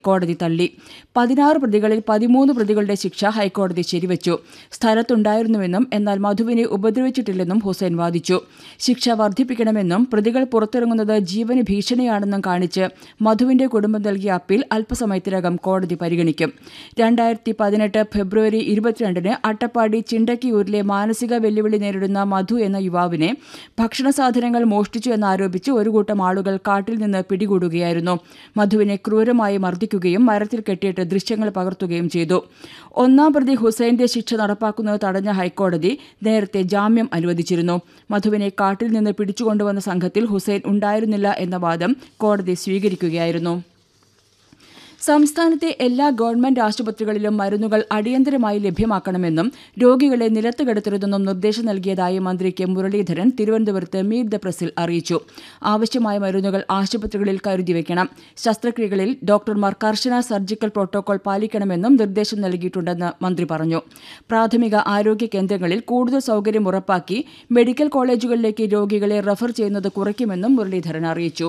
കോടതി തള്ളി പതിനാറ് പ്രതികളിൽ പതിമൂന്ന് പ്രതികളുടെ ശിക്ഷ ഹൈക്കോടതി ശരിവച്ചു സ്ഥലത്തുണ്ടായിരുന്നുവെന്നും എന്നാൽ മധുവിനെ ഉപദ്രവിച്ചിട്ടില്ലെന്നും ഹുസൈൻ വാദിച്ചു ശിക്ഷ വർദ്ധിപ്പിക്കണമെന്നും പ്രതികൾ പുറത്തിറങ്ങുന്നത് ജീവന് ഭീഷണിയാണെന്നും കാണിച്ച് മധുവിന്റെ കുടുംബം നൽകിയ അപ്പീൽ അല്പസമയത്തിനകം കോടതി പരിഗണിക്കും രണ്ടായിരത്തി പതിനെട്ട് ഫെബ്രുവരി ഇരുപത്തിരണ്ടിന് അട്ടപ്പാടി ചിണ്ടക്കിയൂരിലെ മാനസിക വെല്ലുവിളി നേരിടുന്ന മധു എന്ന യുവാവിനെ ഭക്ഷണ സാധനങ്ങൾ മോഷ്ടിച്ചു എന്നാരോപിച്ച് ഒരു കൂട്ടം ആളുകൾ കാട്ടിൽ നിന്ന് പിടികൂടുകയായിരുന്നു മധുവിനെ ക്രൂരമായി മർദ്ദിക്കുകയും മരത്തിൽ കെട്ടിയിട്ട് ദൃശ്യങ്ങൾ പകർത്തുകയും ചെയ്തു ഒന്നാം പ്രതി ഹുസൈന്റെ ശിക്ഷ നടപ്പാക്കുന്നത് തടഞ്ഞ ഹൈക്കോടതി നേരത്തെ ജാമ്യം അനുവദിച്ചിരുന്നു മധുവിനെ കാട്ടിൽ നിന്ന് പിടിച്ചുകൊണ്ടുവന്ന സംഘത്തിൽ ഹുസൈൻ ഉണ്ടായിരുന്നില്ല എന്ന വാദം കോടതി സ്വീകരിക്കുകയായിരുന്നു സംസ്ഥാനത്തെ എല്ലാ ഗവൺമെന്റ് ആശുപത്രികളിലും മരുന്നുകൾ അടിയന്തരമായി ലഭ്യമാക്കണമെന്നും രോഗികളെ നിലത്ത് കിടത്തരുതെന്നും നിർദ്ദേശം നൽകിയതായി മന്ത്രി കെ മുരളീധരൻ തിരുവനന്തപുരത്ത് മീറ്റ് ദ പ്രസിൽ അറിയിച്ചു ആവശ്യമായ മരുന്നുകൾ ആശുപത്രികളിൽ കരുതിവെക്കണം ശസ്ത്രക്രിയകളിൽ ഡോക്ടർമാർ കർശന സർജിക്കൽ പ്രോട്ടോകോൾ പാലിക്കണമെന്നും നിർദ്ദേശം നൽകിയിട്ടുണ്ടെന്ന് മന്ത്രി പറഞ്ഞു പ്രാഥമിക ആരോഗ്യ കേന്ദ്രങ്ങളിൽ കൂടുതൽ സൌകര്യം ഉറപ്പാക്കി മെഡിക്കൽ കോളേജുകളിലേക്ക് രോഗികളെ റഫർ ചെയ്യുന്നത് കുറയ്ക്കുമെന്നും മുരളീധരൻ അറിയിച്ചു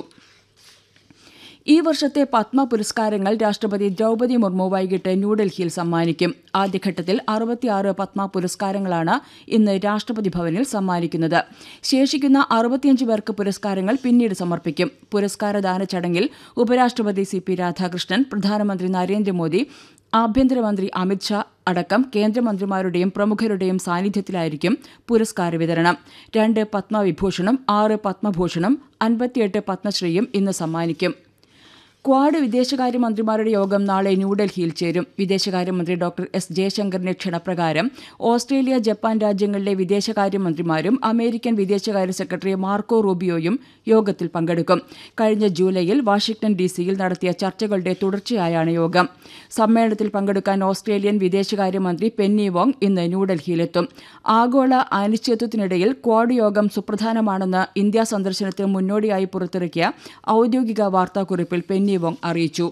ഈ വർഷത്തെ പത്മ പുരസ്കാരങ്ങൾ രാഷ്ട്രപതി ദ്രൗപദി മുർമു വൈകിട്ട് ന്യൂഡൽഹിയിൽ സമ്മാനിക്കും ആദ്യഘട്ടത്തിൽ അറുപത്തിയാറ് പത്മ പുരസ്കാരങ്ങളാണ് ഇന്ന് രാഷ്ട്രപതി ഭവനിൽ സമ്മാനിക്കുന്നത് ശേഷിക്കുന്ന അറുപത്തിയഞ്ച് പേർക്ക് പുരസ്കാരങ്ങൾ പിന്നീട് സമർപ്പിക്കും പുരസ്കാരദാന ചടങ്ങിൽ ഉപരാഷ്ട്രപതി സി പി രാധാകൃഷ്ണൻ പ്രധാനമന്ത്രി നരേന്ദ്രമോദി ആഭ്യന്തരമന്ത്രി അമിത്ഷാ അടക്കം കേന്ദ്രമന്ത്രിമാരുടെയും പ്രമുഖരുടെയും സാന്നിധ്യത്തിലായിരിക്കും പുരസ്കാര വിതരണം രണ്ട് പത്മവിഭൂഷണും ആറ് പത്മഭൂഷണും അൻപത്തിയെട്ട് പത്മശ്രീയും ഇന്ന് സമ്മാനിക്കും ക്വാഡ് വിദേശകാര്യമന്ത്രിമാരുടെ യോഗം നാളെ ന്യൂഡൽഹിയിൽ ചേരും വിദേശകാര്യമന്ത്രി ഡോക്ടർ എസ് ജയശങ്കറിന്റെ ക്ഷണപ്രകാരം ഓസ്ട്രേലിയ ജപ്പാൻ രാജ്യങ്ങളിലെ വിദേശകാര്യമന്ത്രിമാരും അമേരിക്കൻ വിദേശകാര്യ സെക്രട്ടറി മാർക്കോ റൂബിയോയും യോഗത്തിൽ പങ്കെടുക്കും കഴിഞ്ഞ ജൂലൈയിൽ വാഷിംഗ്ടൺ ഡി സിയിൽ നടത്തിയ ചർച്ചകളുടെ തുടർച്ചയായാണ് യോഗം സമ്മേളനത്തിൽ പങ്കെടുക്കാൻ ഓസ്ട്രേലിയൻ വിദേശകാര്യമന്ത്രി പെന്നി വോങ് ഇന്ന് ന്യൂഡൽഹിയിലെത്തും ആഗോള അനിശ്ചിതത്വത്തിനിടയിൽ ക്വാഡ് യോഗം സുപ്രധാനമാണെന്ന് ഇന്ത്യാ സന്ദർശനത്തിന് മുന്നോടിയായി പുറത്തിറക്കിയ ഔദ്യോഗിക വാർത്താക്കുറിപ്പിൽ പെന്നി വോങ് അറിയിച്ചു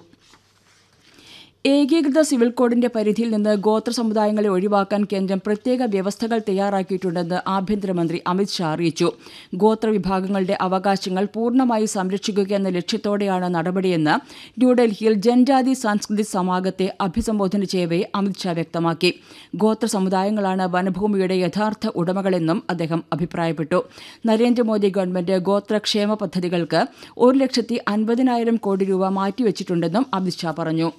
ഏകീകൃത സിവിൽ കോഡിന്റെ പരിധിയിൽ നിന്ന് ഗോത്ര സമുദായങ്ങളെ ഒഴിവാക്കാൻ കേന്ദ്രം പ്രത്യേക വ്യവസ്ഥകൾ തയ്യാറാക്കിയിട്ടുണ്ടെന്ന് ആഭ്യന്തരമന്ത്രി അമിത്ഷാ അറിയിച്ചു ഗോത്രവിഭാഗങ്ങളുടെ അവകാശങ്ങൾ പൂർണ്ണമായി സംരക്ഷിക്കുക എന്ന ലക്ഷ്യത്തോടെയാണ് നടപടിയെന്ന് ന്യൂഡൽഹിയിൽ ജൻജാതി സംസ്കൃതി സമാഗത്തെ അഭിസംബോധന ചെയ്യവേ അമിത്ഷാ വ്യക്തമാക്കി ഗോത്ര സമുദായങ്ങളാണ് വനഭൂമിയുടെ യഥാർത്ഥ ഉടമകളെന്നും അദ്ദേഹം അഭിപ്രായപ്പെട്ടു നരേന്ദ്രമോദി ഗവൺമെന്റ് ഗോത്രക്ഷേമ പദ്ധതികൾക്ക് ഒരു ലക്ഷത്തി അൻപതിനായിരം കോടി രൂപ മാറ്റിവെച്ചിട്ടുണ്ടെന്നും അമിത്ഷാ പറഞ്ഞു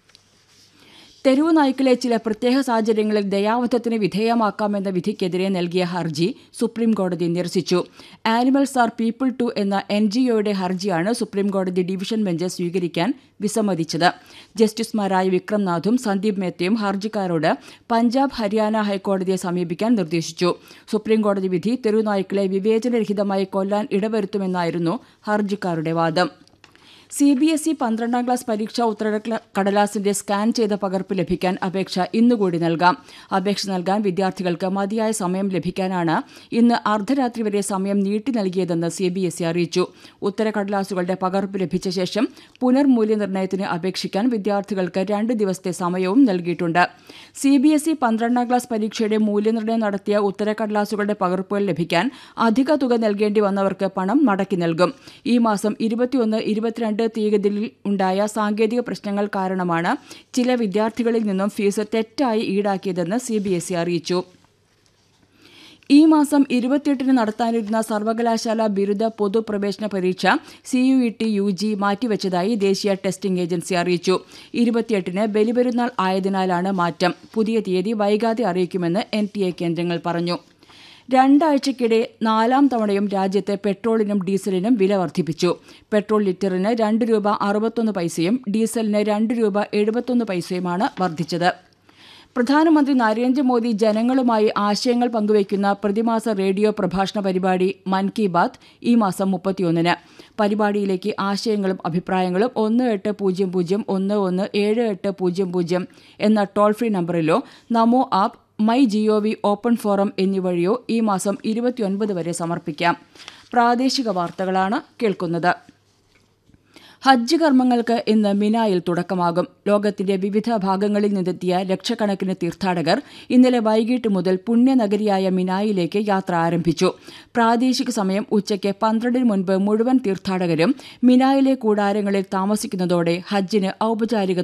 തെരുവു നായ്ക്കളെ ചില പ്രത്യേക സാഹചര്യങ്ങളിൽ ദയാവധത്തിന് വിധേയമാക്കാമെന്ന വിധിക്കെതിരെ നൽകിയ ഹർജി സുപ്രീംകോടതി നിരസിച്ചു ആനിമൽസ് ആർ പീപ്പിൾ ടു എന്ന എൻ ജി ഒയുടെ ഹർജിയാണ് സുപ്രീംകോടതി ഡിവിഷൻ ബെഞ്ച് സ്വീകരിക്കാൻ വിസമ്മതിച്ചത് ജസ്റ്റിസുമാരായ വിക്രംനാഥും സന്ദീപ് മേത്തയും ഹർജിക്കാരോട് പഞ്ചാബ് ഹരിയാന ഹൈക്കോടതിയെ സമീപിക്കാൻ നിർദ്ദേശിച്ചു സുപ്രീംകോടതി വിധി തെരുവുനായ്ക്കളെ വിവേചനരഹിതമായി കൊല്ലാൻ ഇടവരുത്തുമെന്നായിരുന്നു ഹർജിക്കാരുടെ വാദം സി ബി എസ് ഇ പന്ത്രണ്ടാം ക്ലാസ് പരീക്ഷാ ഉത്തര കടലാസിന്റെ സ്കാൻ ചെയ്ത പകർപ്പ് ലഭിക്കാൻ അപേക്ഷ ഇന്നുകൂടി നൽകാം അപേക്ഷ നൽകാൻ വിദ്യാർത്ഥികൾക്ക് മതിയായ സമയം ലഭിക്കാനാണ് ഇന്ന് അർദ്ധരാത്രി വരെ സമയം നീട്ടി നൽകിയതെന്ന് സി ബി എസ് ഇ അറിയിച്ചു ഉത്തരക്കടലാസുകളുടെ പകർപ്പ് ലഭിച്ച ശേഷം പുനർമൂല്യനിർണ്ണയത്തിന് അപേക്ഷിക്കാൻ വിദ്യാർത്ഥികൾക്ക് രണ്ട് ദിവസത്തെ സമയവും നൽകിയിട്ടുണ്ട് സി ബി എസ് ഇ പന്ത്രണ്ടാം ക്ലാസ് പരീക്ഷയുടെ മൂല്യനിർണ്ണയം നടത്തിയ ഉത്തരക്കടലാസുകളുടെ പകർപ്പുകൾ ലഭിക്കാൻ അധിക തുക നൽകേണ്ടി വന്നവർക്ക് പണം മടക്കി നൽകും ഈ മാസം ഇരുപത്തിയൊന്ന് ഇരുപത്തിരണ്ട് രണ്ട് തീയതിയിൽ ഉണ്ടായ സാങ്കേതിക പ്രശ്നങ്ങൾ കാരണമാണ് ചില വിദ്യാർത്ഥികളിൽ നിന്നും ഫീസ് തെറ്റായി ഈടാക്കിയതെന്ന് സി ബി എസ് ഇ അറിയിച്ചു ഈ മാസം ഇരുപത്തിയെട്ടിന് നടത്താനിരുന്ന സർവകലാശാല ബിരുദ പൊതുപ്രവേശന പരീക്ഷ C U E T U G മാറ്റിവെച്ചതായി ദേശീയ ടെസ്റ്റിംഗ് ഏജൻസി അറിയിച്ചു ഇരുപത്തിയെട്ടിന് ബലിപെരുന്നാൾ ആയതിനാലാണ് മാറ്റം പുതിയ തീയതി വൈകാതെ അറിയിക്കുമെന്ന് എൻ ടി എ കേന്ദ്രങ്ങൾ പറഞ്ഞു രണ്ടാഴ്ചയ്ക്കിടെ നാലാം തവണയും രാജ്യത്ത് പെട്രോളിനും ഡീസലിനും വില വർദ്ധിപ്പിച്ചു പെട്രോൾ ലിറ്ററിന് രണ്ട് രൂപ അറുപത്തൊന്ന് പൈസയും ഡീസലിന് രണ്ട് രൂപ എഴുപത്തൊന്ന് പൈസയുമാണ് വർദ്ധിച്ചത് പ്രധാനമന്ത്രി നരേന്ദ്രമോദി ജനങ്ങളുമായി ആശയങ്ങൾ പങ്കുവയ്ക്കുന്ന പ്രതിമാസ റേഡിയോ പ്രഭാഷണ പരിപാടി മൻ കി ബാത്ത് ഈ മാസം മുപ്പത്തിയൊന്നിന് പരിപാടിയിലേക്ക് ആശയങ്ങളും അഭിപ്രായങ്ങളും ഒന്ന് എട്ട് പൂജ്യം പൂജ്യം ഒന്ന് ഒന്ന് ഏഴ് എട്ട് പൂജ്യം പൂജ്യം എന്ന ടോൾ ഫ്രീ നമ്പറിലോ Namo app my G O V open forum എന്നിവഴിയോ ഈ മാസം ഇരുപത്തിയൊൻപത് വരെ സമർപ്പിക്കാം പ്രാദേശിക വാർത്തകളാണ് കേൾക്കുന്നത് ഹജ്ജ് കർമ്മങ്ങൾക്ക് ഇന്ന് മിനായിൽ തുടക്കമാകും ലോകത്തിന്റെ വിവിധ ഭാഗങ്ങളിൽ നിന്നെത്തിയ ലക്ഷക്കണക്കിന് തീർത്ഥാടകർ ഇന്നലെ വൈകിട്ട് മുതൽ പുണ്യനഗരിയായ മിനായിലേക്ക് യാത്ര ആരംഭിച്ചു പ്രാദേശിക സമയം ഉച്ചയ്ക്ക് പന്ത്രണ്ടിന് മുൻപ് മുഴുവൻ തീർത്ഥാടകരും മിനായിലെ കൂടാരങ്ങളിൽ താമസിക്കുന്നതോടെ ഹജ്ജിന് ഔപചാരിക